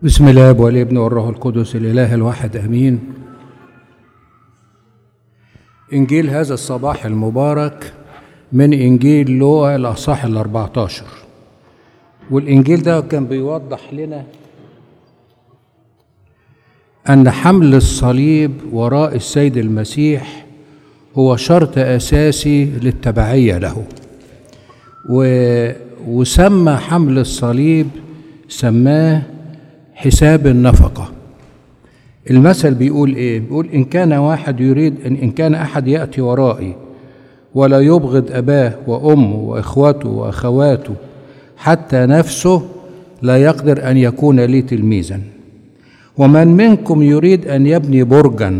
بسم الله والابن والروح القدس الاله الواحد امين انجيل هذا الصباح المبارك من انجيل لوقا الاصحاح ال 14 والانجيل ده كان بيوضح لنا ان حمل الصليب وراء السيد المسيح هو شرط اساسي للتبعيه له و... وسمى حمل الصليب سماه حساب النفقة المثل بيقول ايه بيقول ان كان واحد يريد ان, إن كان احد يأتي ورائي ولا يبغض اباه وامه واخوته واخواته حتى نفسه لا يقدر ان يكون لي تلميذا ومن منكم يريد ان يبني برجا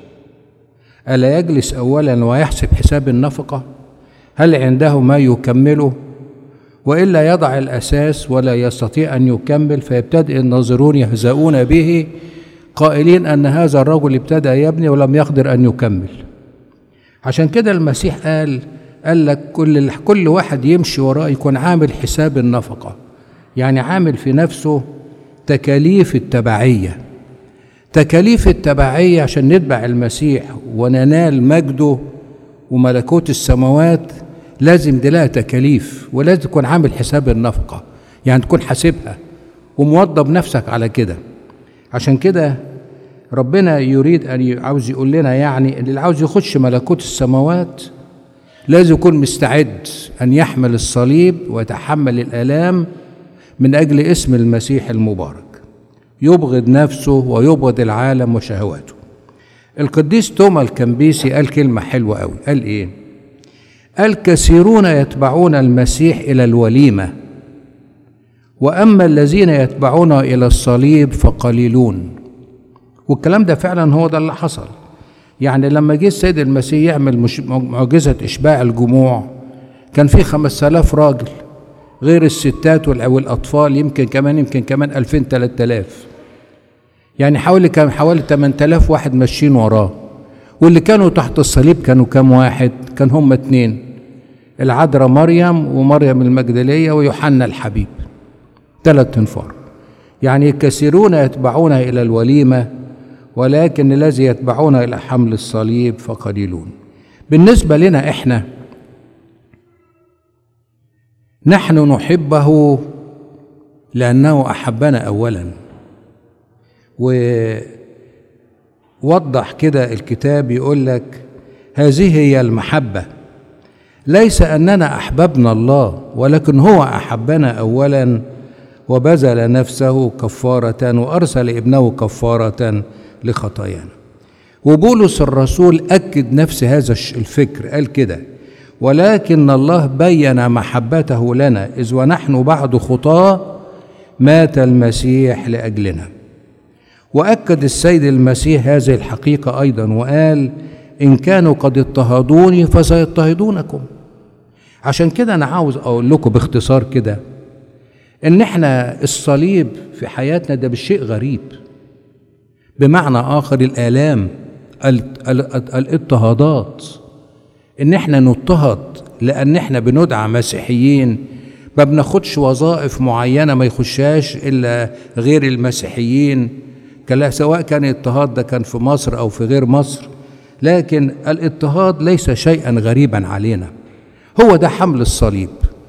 الا يجلس اولا ويحسب حساب النفقه هل عنده ما يكمله والا يضع الاساس ولا يستطيع ان يكمل فيبتدئ الناظرون يهزؤون به قائلين ان هذا الرجل ابتدا يبني ولم يقدر ان يكمل عشان كده المسيح قال قال لك كل كل واحد يمشي وراه يكون عامل حساب النفقه يعني عامل في نفسه تكاليف التبعيه تكاليف التبعيه عشان نتبع المسيح وننال مجده وملكوت السماوات لازم دي لها تكاليف ولازم تكون عامل حساب النفقة يعني تكون حاسبها وموضب نفسك على كده عشان كده ربنا يريد أن عاوز يقول لنا يعني اللي عاوز يخش ملكوت السماوات لازم يكون مستعد أن يحمل الصليب ويتحمل الآلام من أجل اسم المسيح المبارك يبغض نفسه ويبغض العالم وشهواته القديس توما الكمبيسي قال كلمة حلوة أوي قال إيه الكثيرون يتبعون المسيح الى الوليمه واما الذين يتبعون الى الصليب فقليلون والكلام ده فعلا هو ده اللي حصل يعني لما جه السيد المسيح يعمل مش معجزه اشباع الجموع كان في خمس آلاف راجل غير الستات والأطفال يمكن كمان يمكن كمان ألفين تلات آلاف يعني حوالي كان حوالي 8000 واحد ماشيين وراه واللي كانوا تحت الصليب كانوا كام واحد كان هم اتنين العذراء مريم ومريم المجدلية ويوحنا الحبيب ثلاث انفار يعني كثيرون يتبعون إلى الوليمة ولكن الذي يتبعون إلى حمل الصليب فقليلون بالنسبة لنا إحنا نحن نحبه لأنه أحبنا أولا ووضح كده الكتاب يقول لك هذه هي المحبة ليس أننا أحببنا الله ولكن هو أحبنا أولا وبذل نفسه كفارة وأرسل ابنه كفارة لخطايانا وبولس الرسول أكد نفس هذا الفكر قال كده ولكن الله بين محبته لنا إذ ونحن بعد خطاه مات المسيح لأجلنا وأكد السيد المسيح هذه الحقيقة أيضا وقال إن كانوا قد اضطهدوني فسيضطهدونكم عشان كده أنا عاوز أقول لكم باختصار كده إن إحنا الصليب في حياتنا ده بالشيء غريب بمعنى آخر الآلام الاضطهادات إن إحنا نضطهد لأن إحنا بندعى مسيحيين ما بناخدش وظائف معينة ما يخشاش إلا غير المسيحيين سواء كان الاضطهاد ده كان في مصر أو في غير مصر لكن الاضطهاد ليس شيئا غريبا علينا هو ده حمل الصليب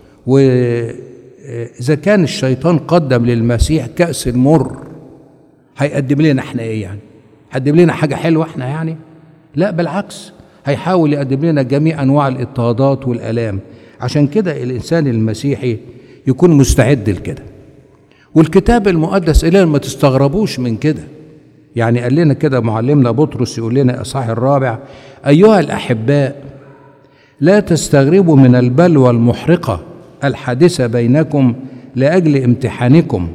وإذا كان الشيطان قدم للمسيح كأس المر هيقدم لنا احنا ايه يعني هيقدم لنا حاجة حلوة احنا يعني لا بالعكس هيحاول يقدم لنا جميع أنواع الاضطهادات والآلام عشان كده الإنسان المسيحي يكون مستعد لكده والكتاب المقدس إلينا ما تستغربوش من كده يعني قال لنا كده معلمنا بطرس يقول لنا الاصحاح الرابع ايها الاحباء لا تستغربوا من البلوى المحرقه الحادثه بينكم لاجل امتحانكم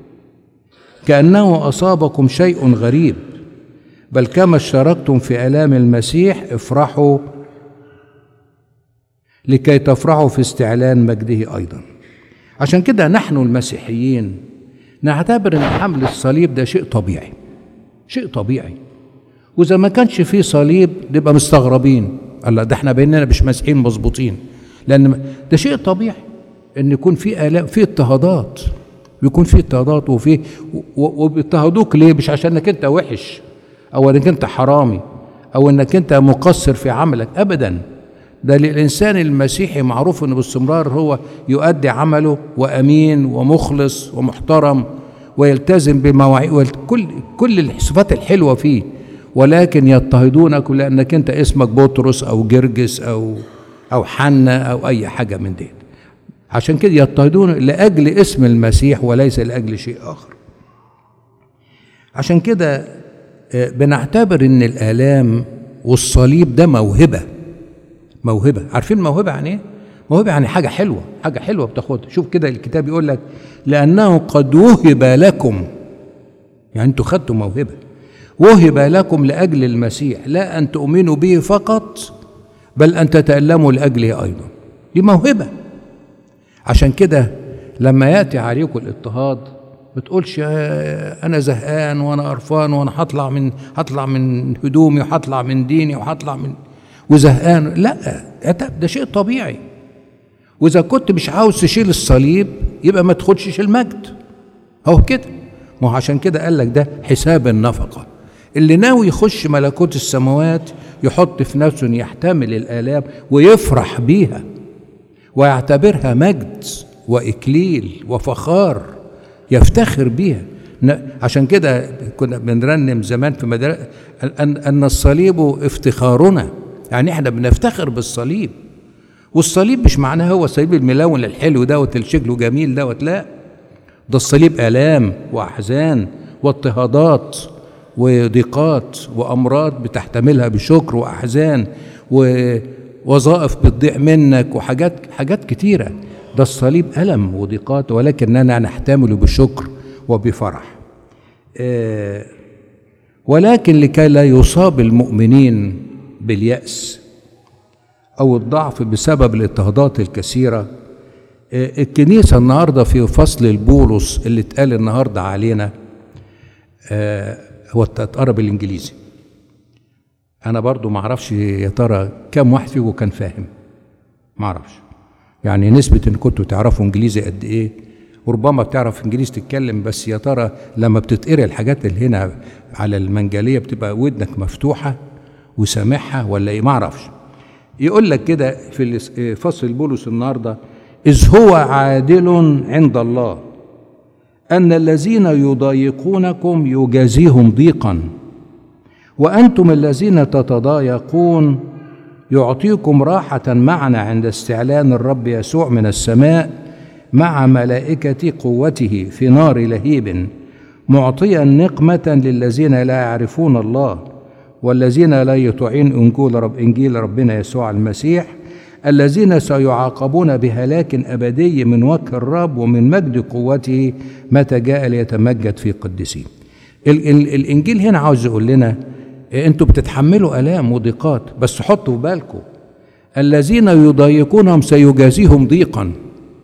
كانه اصابكم شيء غريب بل كما اشتركتم في الام المسيح افرحوا لكي تفرحوا في استعلان مجده ايضا عشان كده نحن المسيحيين نعتبر ان حمل الصليب ده شيء طبيعي شيء طبيعي واذا ما كانش فيه صليب نبقى مستغربين الله ده احنا بيننا مش مسيحيين مظبوطين لان ده شيء طبيعي ان يكون في الام في اضطهادات بيكون في اضطهادات وفي وبيضطهدوك ليه مش عشانك انت وحش او انك انت حرامي او انك انت مقصر في عملك ابدا ده للانسان المسيحي معروف انه باستمرار هو يؤدي عمله وامين ومخلص ومحترم ويلتزم بمواعيد كل كل الصفات الحلوه فيه ولكن يضطهدونك لانك انت اسمك بطرس او جرجس او او حنة او اي حاجه من دي عشان كده يضطهدون لاجل اسم المسيح وليس لاجل شيء اخر عشان كده بنعتبر ان الالام والصليب ده موهبه موهبه عارفين موهبه يعني ايه موهبه يعني حاجه حلوه حاجه حلوه بتاخدها شوف كده الكتاب يقول لك لانه قد وهب لكم يعني انتوا خدتوا موهبه وهب لكم لاجل المسيح لا ان تؤمنوا به فقط بل ان تتالموا لاجله ايضا دي موهبه عشان كده لما ياتي عليكم الاضطهاد بتقولش انا زهقان وانا قرفان وانا هطلع من هطلع من هدومي وهطلع من ديني وهطلع من وزهقان لا ده شيء طبيعي واذا كنت مش عاوز تشيل الصليب يبقى ما تاخدش المجد اهو كده ما هو عشان كده قال لك ده حساب النفقه اللي ناوي يخش ملكوت السماوات يحط في نفسه ان يحتمل الالام ويفرح بيها ويعتبرها مجد واكليل وفخار يفتخر بيها عشان كده كنا بنرنم زمان في مدرسة أن, أن الصليب افتخارنا يعني احنا بنفتخر بالصليب والصليب مش معناه هو الصليب الملون الحلو دوت اللي شكله جميل دوت لا ده الصليب آلام وأحزان واضطهادات وضيقات وأمراض بتحتملها بشكر وأحزان ووظائف بتضيع منك وحاجات حاجات كتيرة ده الصليب ألم وضيقات ولكننا نحتمله بشكر وبفرح آه ولكن لكي لا يصاب المؤمنين باليأس أو الضعف بسبب الاضطهادات الكثيرة آه الكنيسة النهاردة في فصل البولس اللي اتقال النهاردة علينا آه هو اتقرا بالإنجليزي أنا برضو معرفش يا ترى كم واحد فيكم كان فاهم معرفش يعني نسبة إن كنتوا تعرفوا إنجليزي قد إيه وربما بتعرف انجليزي تتكلم بس يا ترى لما بتتقري الحاجات اللي هنا على المنجليه بتبقى ودنك مفتوحه وسامعها ولا ايه ما اعرفش يقول لك كده في فصل بولس النهارده اذ هو عادل عند الله ان الذين يضايقونكم يجازيهم ضيقا وانتم الذين تتضايقون يعطيكم راحه معنا عند استعلان الرب يسوع من السماء مع ملائكة قوته في نار لهيب معطيا نقمة للذين لا يعرفون الله والذين لا يطيعون إنجيل, رب إنجيل ربنا يسوع المسيح الذين سيعاقبون بهلاك أبدي من وجه الرب ومن مجد قوته متى جاء ليتمجد في قدسيه ال- ال- الإنجيل هنا عاوز يقول لنا أنتوا بتتحملوا آلام وضيقات بس حطوا بالكم الذين يضايقونهم سيجازيهم ضيقا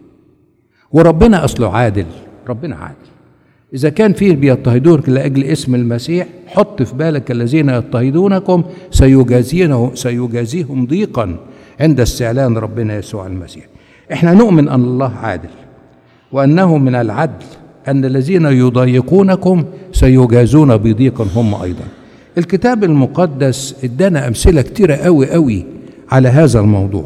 وربنا اصله عادل ربنا عادل اذا كان فيه بيضطهدونك لاجل اسم المسيح حط في بالك الذين يضطهدونكم سيجازيهم سيجازيهم ضيقا عند استعلان ربنا يسوع المسيح احنا نؤمن ان الله عادل وانه من العدل ان الذين يضايقونكم سيجازون بضيق هم ايضا الكتاب المقدس ادانا امثله كتيره قوي قوي على هذا الموضوع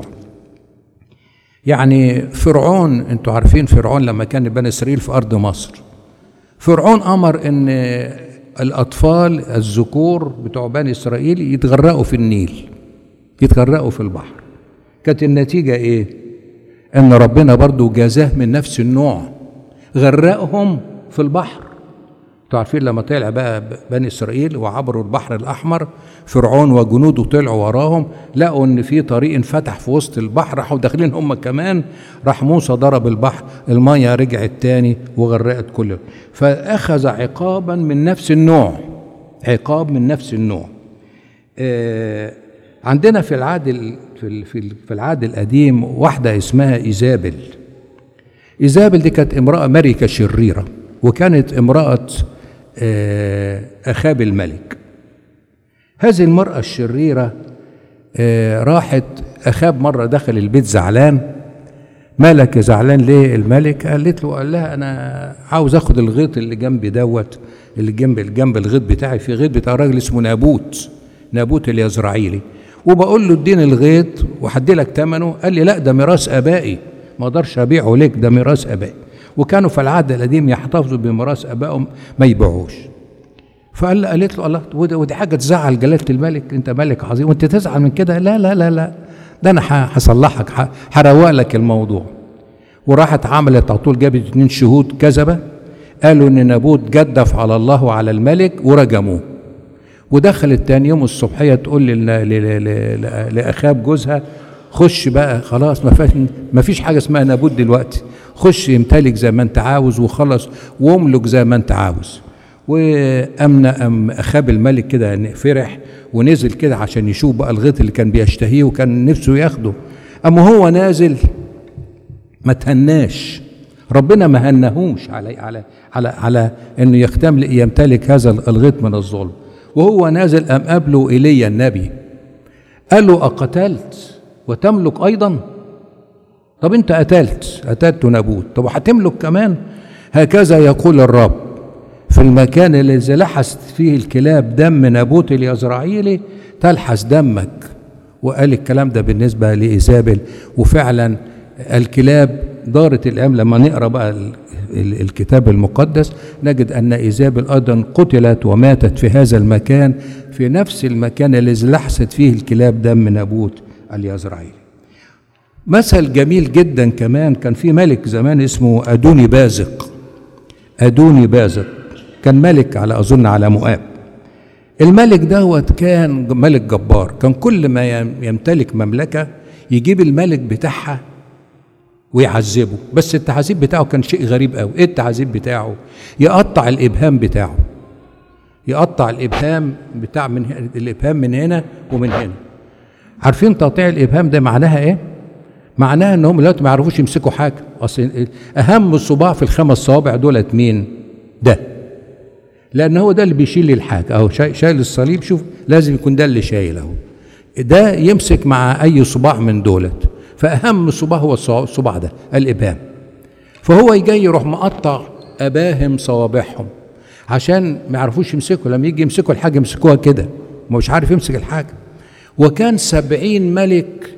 يعني فرعون انتوا عارفين فرعون لما كان بني اسرائيل في ارض مصر فرعون امر ان الاطفال الذكور بتوع بني اسرائيل يتغرقوا في النيل يتغرقوا في البحر كانت النتيجه ايه ان ربنا برضو جازاه من نفس النوع غرقهم في البحر انتوا عارفين لما طلع بقى بني اسرائيل وعبروا البحر الاحمر فرعون وجنوده طلعوا وراهم لقوا ان في طريق انفتح في وسط البحر راحوا داخلين هم كمان راح موسى ضرب البحر الميه رجعت تاني وغرقت كله فاخذ عقابا من نفس النوع عقاب من نفس النوع آه عندنا في العهد في في العهد القديم واحده اسمها ايزابل ايزابل دي كانت امراه ملكه شريره وكانت امراه اخاب الملك هذه المراه الشريره راحت اخاب مره دخل البيت زعلان مالك يا زعلان ليه الملك قالت له قال لها انا عاوز اخد الغيط اللي جنبي دوت اللي جنب جنب الغيط بتاعي في غيط بتاع راجل اسمه نابوت نابوت اليزرعيلي وبقول له اديني الغيط وهدي لك ثمنه قال لي لا ده ميراث ابائي ما اقدرش ابيعه لك ده ميراث ابائي وكانوا في العهد القديم يحتفظوا بميراث ابائهم ما يبيعوش فقال قالت له الله ودي, ودي حاجه تزعل جلاله الملك انت ملك عظيم وانت تزعل من كده لا لا لا لا ده انا هصلحك هروق لك الموضوع وراحت عملت على طول جابت اتنين شهود كذبه قالوا ان نابوت جدف على الله وعلى الملك ورجموه ودخلت تاني يوم الصبحيه تقول لاخاب جوزها خش بقى خلاص ما فيش ما فيش حاجه اسمها نابوت دلوقتي خش امتلك زي ما انت عاوز وخلص واملك زي ما انت عاوز وامنا ام اخاب الملك كده فرح ونزل كده عشان يشوف بقى الغيط اللي كان بيشتهيه وكان نفسه ياخده اما هو نازل ما تهناش ربنا ما هنهوش على على على على انه يختمل يمتلك هذا الغيط من الظلم وهو نازل ام قابله ايليا النبي قال له اقتلت وتملك ايضا طب انت قتلت قتلت نابوت طب هتملك كمان هكذا يقول الرب في المكان الذي لحست فيه الكلاب دم نابوت اليزرعيلي تلحس دمك وقال الكلام ده بالنسبة لإيزابل وفعلا الكلاب دارت الأيام لما نقرأ بقى الكتاب المقدس نجد أن إيزابل أيضا قتلت وماتت في هذا المكان في نفس المكان الذي لحست فيه الكلاب دم نابوت اليزرعيلي مثل جميل جدا كمان كان في ملك زمان اسمه أدوني بازق أدوني بازق كان ملك على أظن على مؤاب الملك دوت كان ملك جبار كان كل ما يمتلك مملكة يجيب الملك بتاعها ويعذبه بس التعذيب بتاعه كان شيء غريب قوي ايه التعذيب بتاعه يقطع الابهام بتاعه يقطع الابهام بتاع من هنا الابهام من هنا ومن هنا عارفين تقطيع الابهام ده معناها ايه معناها انهم دلوقتي ما يعرفوش يمسكوا حاجه اصل اهم الصباع في الخمس صوابع دولت مين ده لان هو ده اللي بيشيل الحاجه اهو شايل الصليب شوف لازم يكون ده اللي شايل اهو ده يمسك مع اي صباع من دولت فاهم صباع هو الصباع ده الابهام فهو جاي يروح مقطع اباهم صوابعهم عشان ما يعرفوش يمسكوا لما يجي يمسكوا الحاجه يمسكوها كده مش عارف يمسك الحاجه وكان سبعين ملك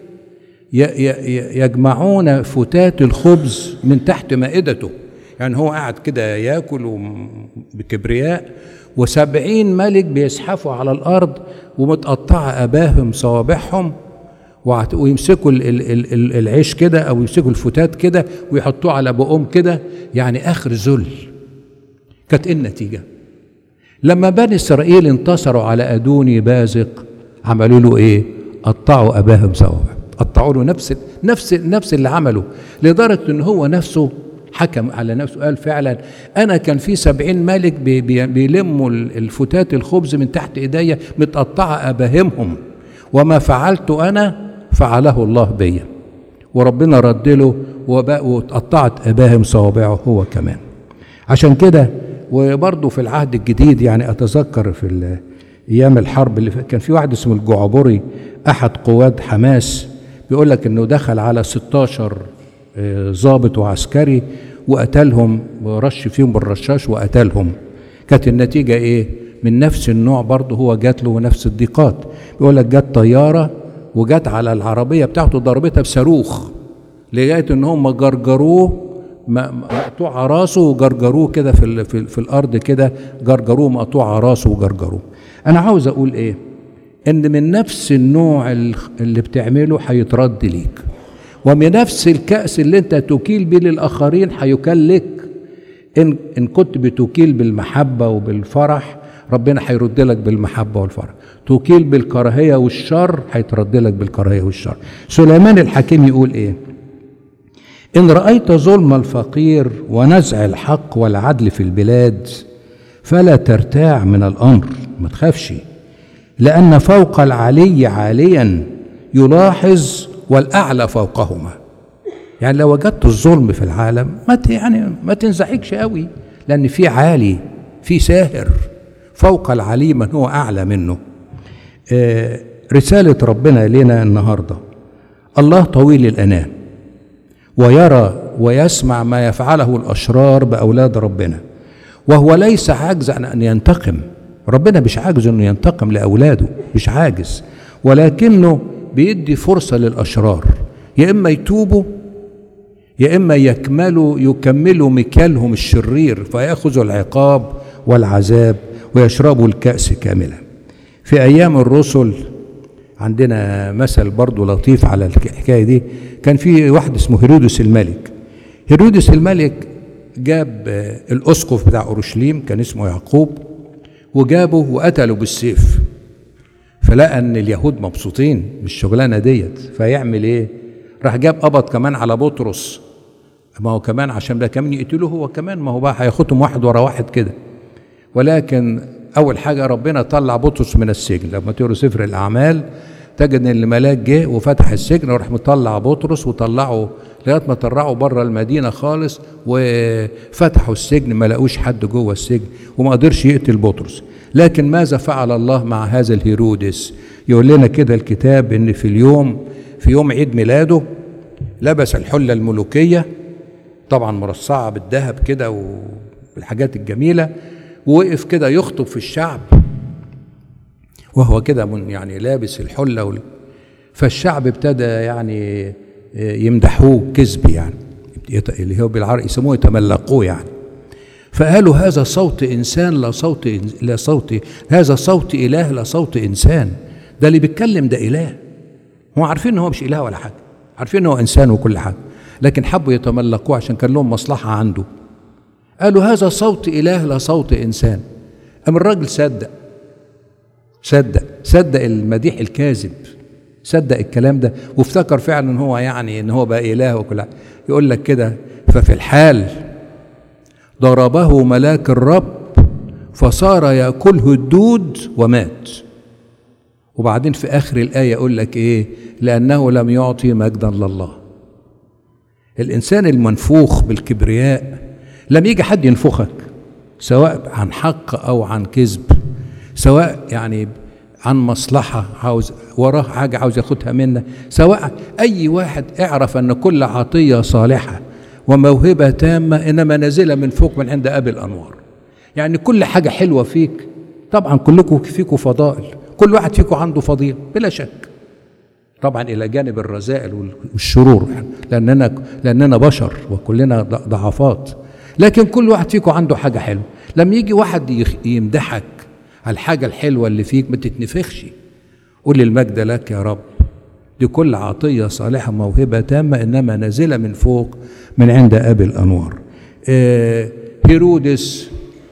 يجمعون فتات الخبز من تحت مائدته يعني هو قاعد كده ياكل بكبرياء وسبعين ملك بيزحفوا على الأرض ومتقطعة أباهم صوابعهم ويمسكوا العيش كده أو يمسكوا الفتات كده ويحطوه على بقهم كده يعني آخر ذل كانت إيه النتيجة لما بني إسرائيل انتصروا على أدوني بازق عملوا له إيه قطعوا أباهم صوابع قطعوا له نفس نفس نفس اللي عمله لدرجة إن هو نفسه حكم على نفسه قال فعلا أنا كان في سبعين ملك بي بي بيلموا الفتات الخبز من تحت إيديا متقطعة أباهمهم وما فعلت أنا فعله الله بيا وربنا رد له واتقطعت أباهم صوابعه هو كمان عشان كده وبرضه في العهد الجديد يعني أتذكر في أيام الحرب اللي كان في واحد اسمه الجعبري أحد قواد حماس بيقول لك إنه دخل على 16 ضابط وعسكري وقتلهم ورش فيهم بالرشاش وقتلهم كانت النتيجة إيه؟ من نفس النوع برضه هو جات له نفس الضيقات بيقول لك جت طيارة وجت على العربية بتاعته ضربتها بصاروخ لغاية إن هم جرجروه مقطوع راسه وجرجروه كده في, في, في الأرض كده جرجروه مقطوع راسه وجرجروه أنا عاوز أقول إيه؟ إن من نفس النوع اللي بتعمله هيترد ليك ومن نفس الكأس اللي انت تكيل بيه للآخرين هيكال لك إن, إن كنت بتكيل بالمحبة وبالفرح ربنا هيرد لك بالمحبة والفرح تكيل بالكراهية والشر هيترد لك بالكراهية والشر سليمان الحكيم يقول ايه إن رأيت ظلم الفقير ونزع الحق والعدل في البلاد فلا ترتاع من الأمر ما تخافش لأن فوق العلي عاليا يلاحظ والأعلى فوقهما يعني لو وجدت الظلم في العالم ما يعني ما تنزعجش قوي لأن في عالي في ساهر فوق العلي من هو أعلى منه آه رسالة ربنا لنا النهاردة الله طويل الأنام ويرى ويسمع ما يفعله الاشرار باولاد ربنا وهو ليس عاجز عن ان ينتقم ربنا مش عاجز انه ينتقم لاولاده مش عاجز ولكنه بيدي فرصه للاشرار يا اما يتوبوا يا اما يكملوا يكملوا مكيالهم الشرير فياخذوا العقاب والعذاب ويشربوا الكاس كاملا في ايام الرسل عندنا مثل برضو لطيف على الحكايه دي كان في واحد اسمه هيرودس الملك هيرودس الملك جاب الاسقف بتاع اورشليم كان اسمه يعقوب وجابه وقتله بالسيف فلقى ان اليهود مبسوطين بالشغلانه ديت فيعمل ايه راح جاب قبض كمان على بطرس ما هو كمان عشان ده كمان يقتله هو كمان ما هو بقى هياخدهم واحد ورا واحد كده ولكن اول حاجه ربنا طلع بطرس من السجن لما تقرا سفر الاعمال تجد ان الملاك جه وفتح السجن وراح مطلع بطرس وطلعه لغايه ما طلعوا بره المدينه خالص وفتحوا السجن ما لقوش حد جوه السجن وما قدرش يقتل بطرس لكن ماذا فعل الله مع هذا الهيرودس يقول لنا كده الكتاب ان في اليوم في يوم عيد ميلاده لبس الحله الملوكيه طبعا مرصعه بالذهب كده والحاجات الجميله ووقف كده يخطب في الشعب وهو كده من يعني لابس الحله وال... فالشعب ابتدى يعني يمدحوه كذب يعني اللي هو بالعربي يسموه يتملقوه يعني فقالوا هذا صوت انسان لا صوت لا صوت هذا صوت اله لا صوت انسان ده اللي بيتكلم ده اله هم عارفين ان هو مش اله ولا حاجه عارفين ان هو انسان وكل حاجه لكن حبوا يتملقوه عشان كان لهم مصلحه عنده قالوا هذا صوت اله لا صوت انسان اما الراجل صدق صدق صدق المديح الكاذب صدق الكلام ده وافتكر فعلا ان هو يعني ان هو بقى اله وكل حاجه يقول لك كده ففي الحال ضربه ملاك الرب فصار ياكله الدود ومات وبعدين في اخر الايه يقول لك ايه لانه لم يعطي مجدا لله الانسان المنفوخ بالكبرياء لم يجي حد ينفخك سواء عن حق او عن كذب سواء يعني عن مصلحة عاوز وراه حاجة عاوز ياخدها منك سواء أي واحد اعرف أن كل عطية صالحة وموهبة تامة إنما نازلة من فوق من عند أبي الأنوار يعني كل حاجة حلوة فيك طبعا كلكم فيكم فضائل كل واحد فيكم عنده فضيلة بلا شك طبعا إلى جانب الرذائل والشرور لأننا لأننا بشر وكلنا ضعفات لكن كل واحد فيكم عنده حاجة حلوة لما يجي واحد يمدحك على الحاجة الحلوة اللي فيك ما تتنفخش قول المجد لك يا رب دي كل عطية صالحة موهبة تامة إنما نازلة من فوق من عند أبي الأنوار آه هيرودس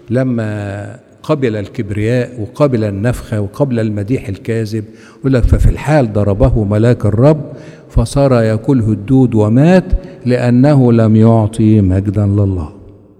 لما قبل الكبرياء وقبل النفخة وقبل المديح الكاذب يقول لك ففي الحال ضربه ملاك الرب فصار ياكله الدود ومات لأنه لم يعطي مجدا لله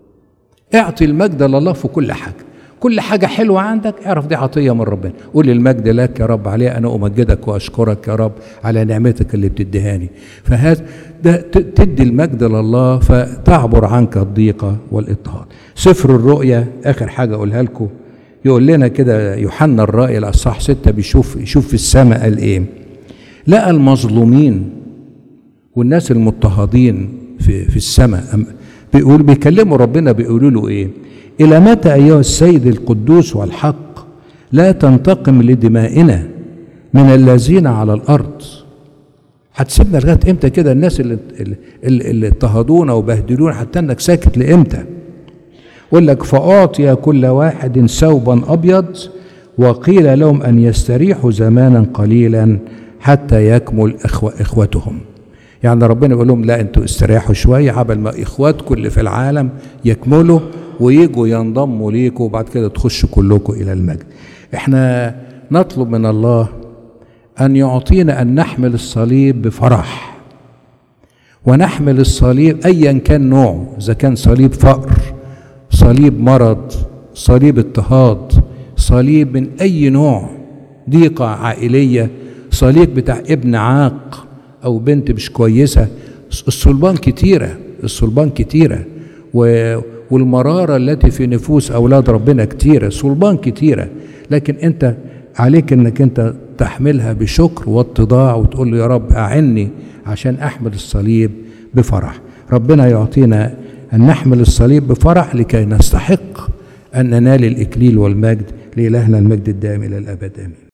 اعطي المجد لله في كل حاجة كل حاجة حلوة عندك اعرف دي عطية من ربنا قول المجد لك يا رب عليه أنا أمجدك وأشكرك يا رب على نعمتك اللي بتديهاني فهذا ده تدي المجد لله فتعبر عنك الضيقة والاضطهاد سفر الرؤيا آخر حاجة أقولها لكم يقول لنا كده يوحنا الرائي الأصحاح ستة بيشوف يشوف في السماء قال إيه لقى المظلومين والناس المضطهدين في في السماء بيقول بيكلموا ربنا بيقولوا له ايه الى متى ايها السيد القدوس والحق لا تنتقم لدمائنا من الذين على الارض هتسيبنا لغايه امتى كده الناس اللي اللي, اللي اضطهدونا وبهدلونا حتى انك ساكت لامتى يقول لك فاعطي كل واحد ثوبا ابيض وقيل لهم ان يستريحوا زمانا قليلا حتى يكمل إخوة اخوتهم يعني ربنا بيقول لهم لا انتوا استريحوا شويه عبل ما اخواتكم اللي في العالم يكملوا ويجوا ينضموا ليكم وبعد كده تخشوا كلكم الى المجد احنا نطلب من الله ان يعطينا ان نحمل الصليب بفرح ونحمل الصليب ايا كان نوعه اذا كان صليب فقر صليب مرض صليب اضطهاد صليب من اي نوع ضيقه عائليه صليب بتاع ابن عاق او بنت مش كويسه الصلبان كتيره الصلبان كتيره و والمرارة التي في نفوس أولاد ربنا كتيرة صلبان كتيرة لكن أنت عليك أنك أنت تحملها بشكر واتضاع وتقول له يا رب أعني عشان أحمل الصليب بفرح ربنا يعطينا أن نحمل الصليب بفرح لكي نستحق أن ننال الإكليل والمجد لإلهنا المجد الدائم إلى الأبد آمين